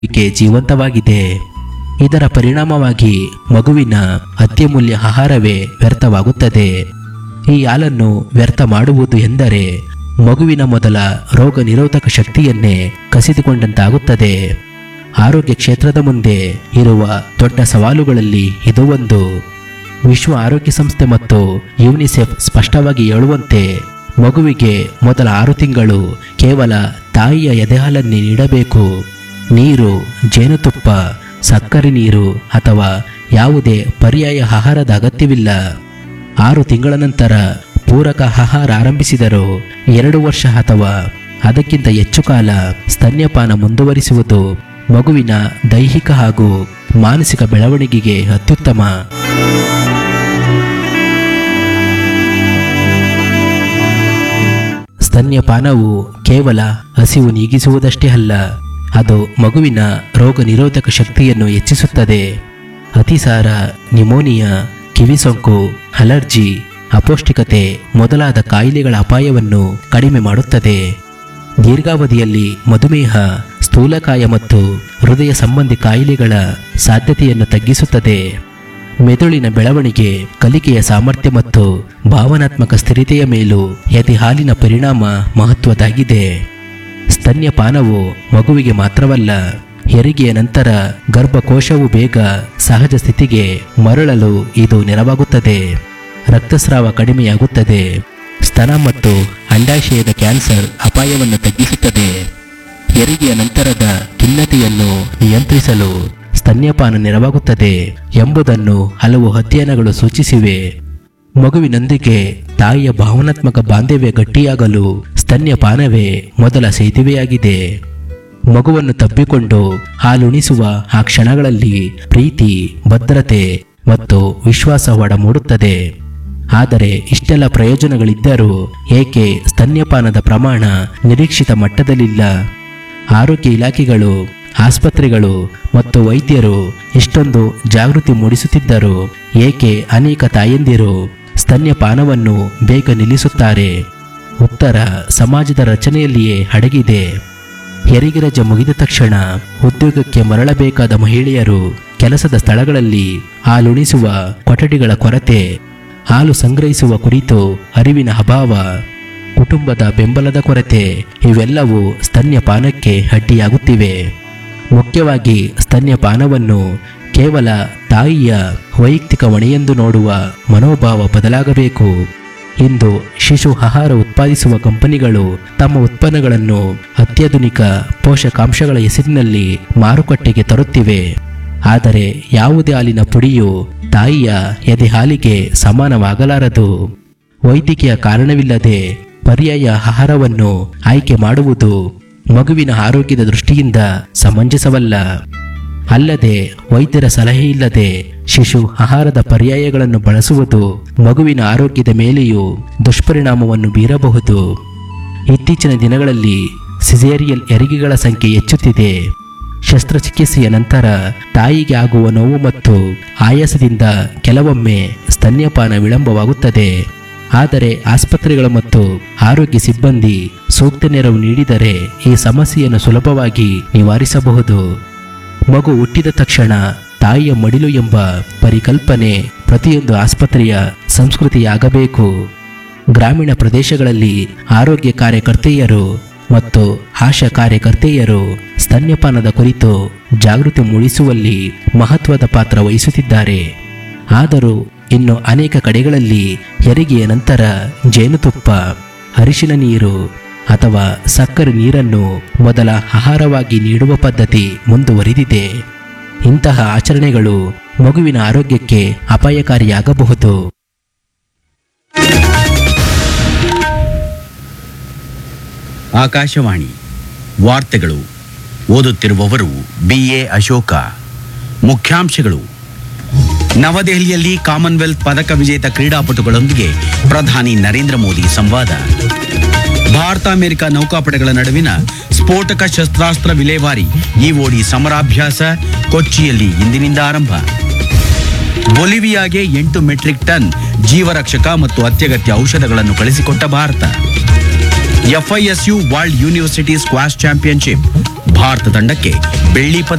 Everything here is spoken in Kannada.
ಕೆ ಜೀವಂತವಾಗಿದೆ ಇದರ ಪರಿಣಾಮವಾಗಿ ಮಗುವಿನ ಅತ್ಯಮೂಲ್ಯ ಆಹಾರವೇ ವ್ಯರ್ಥವಾಗುತ್ತದೆ ಈ ಹಾಲನ್ನು ವ್ಯರ್ಥ ಮಾಡುವುದು ಎಂದರೆ ಮಗುವಿನ ಮೊದಲ ರೋಗ ನಿರೋಧಕ ಶಕ್ತಿಯನ್ನೇ ಕಸಿದುಕೊಂಡಂತಾಗುತ್ತದೆ ಆರೋಗ್ಯ ಕ್ಷೇತ್ರದ ಮುಂದೆ ಇರುವ ದೊಡ್ಡ ಸವಾಲುಗಳಲ್ಲಿ ಇದು ಒಂದು ವಿಶ್ವ ಆರೋಗ್ಯ ಸಂಸ್ಥೆ ಮತ್ತು ಯುನಿಸೆಫ್ ಸ್ಪಷ್ಟವಾಗಿ ಹೇಳುವಂತೆ ಮಗುವಿಗೆ ಮೊದಲ ಆರು ತಿಂಗಳು ಕೇವಲ ತಾಯಿಯ ಎದೆಹಾಲನ್ನೇ ನೀಡಬೇಕು ನೀರು ಜೇನುತುಪ್ಪ ಸಕ್ಕರೆ ನೀರು ಅಥವಾ ಯಾವುದೇ ಪರ್ಯಾಯ ಆಹಾರದ ಅಗತ್ಯವಿಲ್ಲ ಆರು ತಿಂಗಳ ನಂತರ ಪೂರಕ ಆಹಾರ ಆರಂಭಿಸಿದರು ಎರಡು ವರ್ಷ ಅಥವಾ ಅದಕ್ಕಿಂತ ಹೆಚ್ಚು ಕಾಲ ಸ್ತನ್ಯಪಾನ ಮುಂದುವರಿಸುವುದು ಮಗುವಿನ ದೈಹಿಕ ಹಾಗೂ ಮಾನಸಿಕ ಬೆಳವಣಿಗೆಗೆ ಅತ್ಯುತ್ತಮ ಸ್ತನ್ಯಪಾನವು ಕೇವಲ ಹಸಿವು ನೀಗಿಸುವುದಷ್ಟೇ ಅಲ್ಲ ಅದು ಮಗುವಿನ ರೋಗ ನಿರೋಧಕ ಶಕ್ತಿಯನ್ನು ಹೆಚ್ಚಿಸುತ್ತದೆ ಅತಿಸಾರ ನಿಮೋನಿಯಾ ಕಿವಿಸೊಂಕು ಅಲರ್ಜಿ ಅಪೌಷ್ಟಿಕತೆ ಮೊದಲಾದ ಕಾಯಿಲೆಗಳ ಅಪಾಯವನ್ನು ಕಡಿಮೆ ಮಾಡುತ್ತದೆ ದೀರ್ಘಾವಧಿಯಲ್ಲಿ ಮಧುಮೇಹ ಸ್ಥೂಲಕಾಯ ಮತ್ತು ಹೃದಯ ಸಂಬಂಧಿ ಕಾಯಿಲೆಗಳ ಸಾಧ್ಯತೆಯನ್ನು ತಗ್ಗಿಸುತ್ತದೆ ಮೆದುಳಿನ ಬೆಳವಣಿಗೆ ಕಲಿಕೆಯ ಸಾಮರ್ಥ್ಯ ಮತ್ತು ಭಾವನಾತ್ಮಕ ಸ್ಥಿರತೆಯ ಮೇಲೂ ಎದೆ ಹಾಲಿನ ಪರಿಣಾಮ ಮಹತ್ವದಾಗಿದೆ ಸ್ತನ್ಯಪಾನವು ಮಗುವಿಗೆ ಮಾತ್ರವಲ್ಲ ಹೆರಿಗೆಯ ನಂತರ ಗರ್ಭಕೋಶವು ಬೇಗ ಸಹಜ ಸ್ಥಿತಿಗೆ ಮರಳಲು ಇದು ನೆರವಾಗುತ್ತದೆ ರಕ್ತಸ್ರಾವ ಕಡಿಮೆಯಾಗುತ್ತದೆ ಸ್ತನ ಮತ್ತು ಅಂಡಾಶಯದ ಕ್ಯಾನ್ಸರ್ ಅಪಾಯವನ್ನು ತಗ್ಗಿಸುತ್ತದೆ ಹೆರಿಗೆಯ ನಂತರದ ಖಿನ್ನತೆಯನ್ನು ನಿಯಂತ್ರಿಸಲು ಸ್ತನ್ಯಪಾನ ನೆರವಾಗುತ್ತದೆ ಎಂಬುದನ್ನು ಹಲವು ಅಧ್ಯಯನಗಳು ಸೂಚಿಸಿವೆ ಮಗುವಿನೊಂದಿಗೆ ತಾಯಿಯ ಭಾವನಾತ್ಮಕ ಬಾಂಧವ್ಯ ಗಟ್ಟಿಯಾಗಲು ಸ್ತನ್ಯಪಾನವೇ ಮೊದಲ ಸೇತುವೆಯಾಗಿದೆ ಮಗುವನ್ನು ತಬ್ಬಿಕೊಂಡು ಹಾಲುಣಿಸುವ ಆ ಕ್ಷಣಗಳಲ್ಲಿ ಪ್ರೀತಿ ಭದ್ರತೆ ಮತ್ತು ವಿಶ್ವಾಸ ಒಡಮೂಡುತ್ತದೆ ಆದರೆ ಇಷ್ಟೆಲ್ಲ ಪ್ರಯೋಜನಗಳಿದ್ದರೂ ಏಕೆ ಸ್ತನ್ಯಪಾನದ ಪ್ರಮಾಣ ನಿರೀಕ್ಷಿತ ಮಟ್ಟದಲ್ಲಿಲ್ಲ ಆರೋಗ್ಯ ಇಲಾಖೆಗಳು ಆಸ್ಪತ್ರೆಗಳು ಮತ್ತು ವೈದ್ಯರು ಇಷ್ಟೊಂದು ಜಾಗೃತಿ ಮೂಡಿಸುತ್ತಿದ್ದರು ಏಕೆ ಅನೇಕ ತಾಯಂದಿರು ಸ್ತನ್ಯಪಾನವನ್ನು ಬೇಗ ನಿಲ್ಲಿಸುತ್ತಾರೆ ಉತ್ತರ ಸಮಾಜದ ರಚನೆಯಲ್ಲಿಯೇ ಅಡಗಿದೆ ಹೆರಿಗೆ ರಜೆ ಮುಗಿದ ತಕ್ಷಣ ಉದ್ಯೋಗಕ್ಕೆ ಮರಳಬೇಕಾದ ಮಹಿಳೆಯರು ಕೆಲಸದ ಸ್ಥಳಗಳಲ್ಲಿ ಹಾಲುಣಿಸುವ ಕೊಠಡಿಗಳ ಕೊರತೆ ಹಾಲು ಸಂಗ್ರಹಿಸುವ ಕುರಿತು ಅರಿವಿನ ಅಭಾವ ಕುಟುಂಬದ ಬೆಂಬಲದ ಕೊರತೆ ಇವೆಲ್ಲವೂ ಸ್ತನ್ಯಪಾನಕ್ಕೆ ಅಡ್ಡಿಯಾಗುತ್ತಿವೆ ಮುಖ್ಯವಾಗಿ ಸ್ತನ್ಯಪಾನವನ್ನು ಕೇವಲ ತಾಯಿಯ ವೈಯಕ್ತಿಕ ಹೊಣೆಯೆಂದು ನೋಡುವ ಮನೋಭಾವ ಬದಲಾಗಬೇಕು ಇಂದು ಶಿಶು ಆಹಾರ ಉತ್ಪಾದಿಸುವ ಕಂಪನಿಗಳು ತಮ್ಮ ಉತ್ಪನ್ನಗಳನ್ನು ಅತ್ಯಾಧುನಿಕ ಪೋಷಕಾಂಶಗಳ ಹೆಸರಿನಲ್ಲಿ ಮಾರುಕಟ್ಟೆಗೆ ತರುತ್ತಿವೆ ಆದರೆ ಯಾವುದೇ ಹಾಲಿನ ಪುಡಿಯು ತಾಯಿಯ ಎದೆ ಹಾಲಿಗೆ ಸಮಾನವಾಗಲಾರದು ವೈದ್ಯಕೀಯ ಕಾರಣವಿಲ್ಲದೆ ಪರ್ಯಾಯ ಆಹಾರವನ್ನು ಆಯ್ಕೆ ಮಾಡುವುದು ಮಗುವಿನ ಆರೋಗ್ಯದ ದೃಷ್ಟಿಯಿಂದ ಸಮಂಜಸವಲ್ಲ ಅಲ್ಲದೆ ವೈದ್ಯರ ಸಲಹೆ ಇಲ್ಲದೆ ಶಿಶು ಆಹಾರದ ಪರ್ಯಾಯಗಳನ್ನು ಬಳಸುವುದು ಮಗುವಿನ ಆರೋಗ್ಯದ ಮೇಲೆಯೂ ದುಷ್ಪರಿಣಾಮವನ್ನು ಬೀರಬಹುದು ಇತ್ತೀಚಿನ ದಿನಗಳಲ್ಲಿ ಸಿಸೇರಿಯಲ್ ಹೆರಿಗೆಗಳ ಸಂಖ್ಯೆ ಹೆಚ್ಚುತ್ತಿದೆ ಶಸ್ತ್ರಚಿಕಿತ್ಸೆಯ ನಂತರ ತಾಯಿಗೆ ಆಗುವ ನೋವು ಮತ್ತು ಆಯಾಸದಿಂದ ಕೆಲವೊಮ್ಮೆ ಸ್ತನ್ಯಪಾನ ವಿಳಂಬವಾಗುತ್ತದೆ ಆದರೆ ಆಸ್ಪತ್ರೆಗಳು ಮತ್ತು ಆರೋಗ್ಯ ಸಿಬ್ಬಂದಿ ಸೂಕ್ತ ನೆರವು ನೀಡಿದರೆ ಈ ಸಮಸ್ಯೆಯನ್ನು ಸುಲಭವಾಗಿ ನಿವಾರಿಸಬಹುದು ಮಗು ಹುಟ್ಟಿದ ತಕ್ಷಣ ತಾಯಿಯ ಮಡಿಲು ಎಂಬ ಪರಿಕಲ್ಪನೆ ಪ್ರತಿಯೊಂದು ಆಸ್ಪತ್ರೆಯ ಸಂಸ್ಕೃತಿಯಾಗಬೇಕು ಗ್ರಾಮೀಣ ಪ್ರದೇಶಗಳಲ್ಲಿ ಆರೋಗ್ಯ ಕಾರ್ಯಕರ್ತೆಯರು ಮತ್ತು ಆಶಾ ಕಾರ್ಯಕರ್ತೆಯರು ಸ್ತನ್ಯಪಾನದ ಕುರಿತು ಜಾಗೃತಿ ಮೂಡಿಸುವಲ್ಲಿ ಮಹತ್ವದ ಪಾತ್ರ ವಹಿಸುತ್ತಿದ್ದಾರೆ ಆದರೂ ಇನ್ನು ಅನೇಕ ಕಡೆಗಳಲ್ಲಿ ಹೆರಿಗೆಯ ನಂತರ ಜೇನುತುಪ್ಪ ಅರಿಶಿನ ನೀರು ಅಥವಾ ಸಕ್ಕರೆ ನೀರನ್ನು ಮೊದಲ ಆಹಾರವಾಗಿ ನೀಡುವ ಪದ್ಧತಿ ಮುಂದುವರಿದಿದೆ ಇಂತಹ ಆಚರಣೆಗಳು ಮಗುವಿನ ಆರೋಗ್ಯಕ್ಕೆ ಅಪಾಯಕಾರಿಯಾಗಬಹುದು ಆಕಾಶವಾಣಿ ವಾರ್ತೆಗಳು ಓದುತ್ತಿರುವವರು ಬಿಎ ಅಶೋಕ ಮುಖ್ಯಾಂಶಗಳು ನವದೆಹಲಿಯಲ್ಲಿ ಕಾಮನ್ವೆಲ್ತ್ ಪದಕ ವಿಜೇತ ಕ್ರೀಡಾಪಟುಗಳೊಂದಿಗೆ ಪ್ರಧಾನಿ ನರೇಂದ್ರ ಮೋದಿ ಸಂವಾದ ಭಾರತ ಅಮೆರಿಕ ನೌಕಾಪಡೆಗಳ ನಡುವಿನ ಸ್ಫೋಟಕ ಶಸ್ತ್ರಾಸ್ತ್ರ ವಿಲೇವಾರಿ ಇಒಡಿ ಸಮರಾಭ್ಯಾಸ ಕೊಚ್ಚಿಯಲ್ಲಿ ಇಂದಿನಿಂದ ಆರಂಭ ಬೊಲಿವಿಯಾಗೆ ಎಂಟು ಮೆಟ್ರಿಕ್ ಟನ್ ಜೀವರಕ್ಷಕ ಮತ್ತು ಅತ್ಯಗತ್ಯ ಔಷಧಗಳನ್ನು ಕಳಿಸಿಕೊಟ್ಟ Bharat F I S U world university squash championship Bharat ತಂಡಕ್ಕೆ ಬೆಳ್ಳಿ ಪದಕ